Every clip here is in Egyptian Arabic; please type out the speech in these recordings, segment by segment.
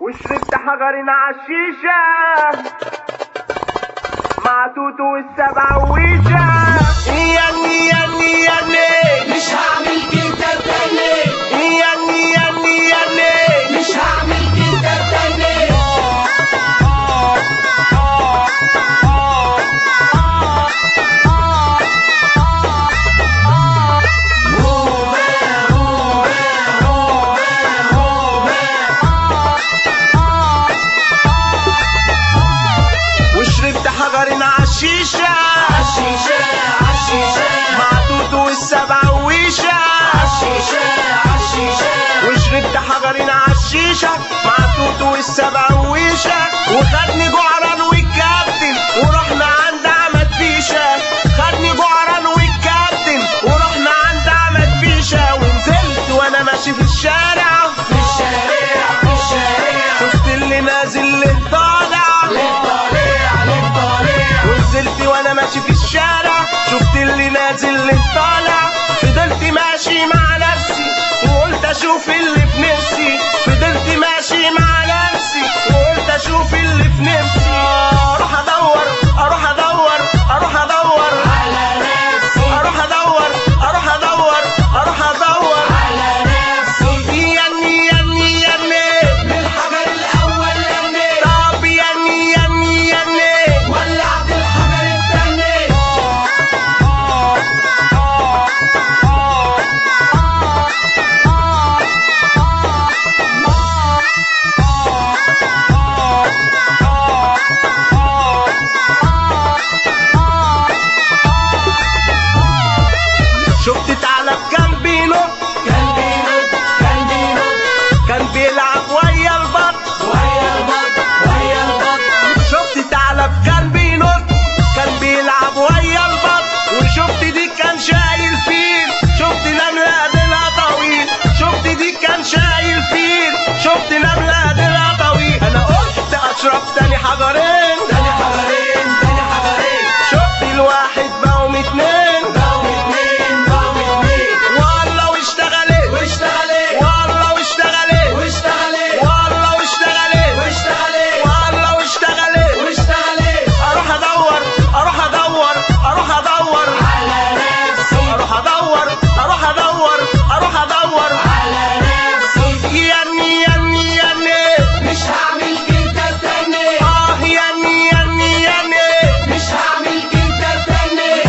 وشربت حجر عالشيشة مع توتو والسبع ويشة ياني ياني ياني مش هعمل كده تاني ياني ياني ياني مش هعمل كده تاني وشربت حجر عالشيشة عالشيشة عالشيشة مع توتو والسبع ويشة عالشيشة عالشيشة وشربت حجر عالشيشة مع توتو والسبع ويشة وخدني جعران والكابتن ورحنا عند عمد فيشة خدني جعران والكابتن ورحنا عند عمد فيشة ونزلت وانا ماشي في الشارع في الشارع في الشارع شفت اللي نازل اللي طالع للطريق للطريق ونزلت وانا ماشي في الشارع شفت اللي نازل اللي طالع فضلت ماشي مع نفسي وقلت اشوف اللي في نفسي فضلت ماشي مع نفسي وقلت اشوف اللي في نفسي اروح ادور اروح ادور اروح ادور على نفسي اروح ادور اروح ادور اروح ادور على نفسي ياني ياني ياني من الحجر الأول لميت طب ياني ياني ياني ولعت الحجر التاني شفت ثعلب كان بينط كان بينط كان بينط كان بيلعب ويا البط ويا البط ويا البط شفت ثعلب كان بينط كان بيلعب ويا البط وشفت دي كان شايل فيل شفت نملة ديلها طويل شفت دي كان شايل فيل شفت نملة ديلها طويل انا قلت اشرب تاني حجرين تاني حجرين تاني حجرين شفت الواحد بقوا اتنين بقوا اتنين بقوا اتنين والله واشتغلت واشتغلت والله واشتغلت واشتغلت والله واشتغلت واشتغلت والله واشتغلت واشتغلت اروح ادور اروح ادور اروح ادور على نفسي اروح ادور اروح ادور اروح ادور على نفسي ياني ياني ياني مش هعمل كده تاني اه ياني ياني ياني مش هعمل كده تاني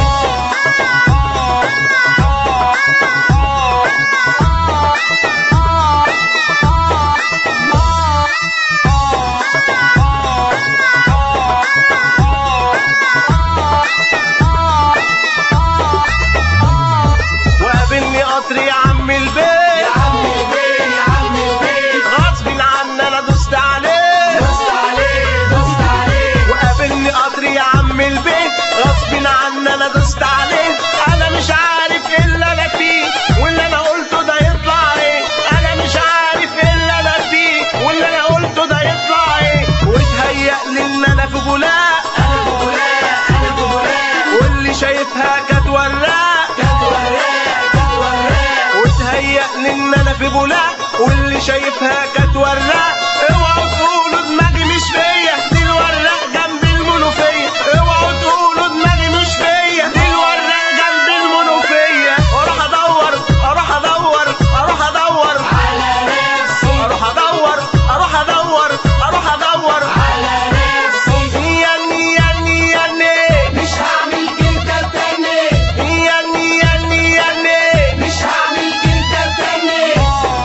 وقابلني قطر يا عم يا البيت عم البيت يا عم البيت غصب عني انا دوست عليه دوست عليه دوست عليه وقابلني قطر يا عم البيت غصب عني انا دوست عليه انا مش عارف ايه اللي انا فيه واللي انا قلته ده يطلع ايه انا مش عارف ايه اللي انا فيه واللي انا قلته ده يطلع ايه وتهيأ لي ان انا في بولاق انا بولاق انا بولاق واللي شايفها كانت وراق كانت وراق كانت وراق وتهيأ لي ان انا في بولاق واللي شايفها كانت وراق اوعوا تقولوا دماغي مش فيا دي الوراق جنب المنوفية اوعوا تقولوا دماغي مش فيا دي الوراق جنب المنوفية اروح ادور اروح ادور اروح ادور على نفسي اروح ادور اروح ادور اروح ادور على نفسي ياني ياني ياني مش هعمل كده تاني ياني ياني ياني مش هعمل كده تاني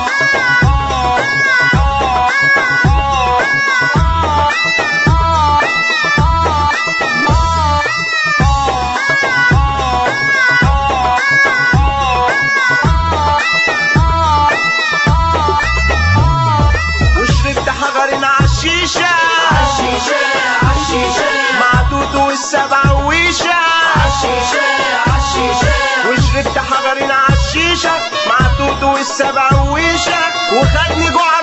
وشربت حجر عالشيشة عالشيشة عالشيشة مع توتو والسبع ويشة عالشيشة عالشيشة وشربت حجر عالشيشة مع توتو والسبع ويشة وخدني جوع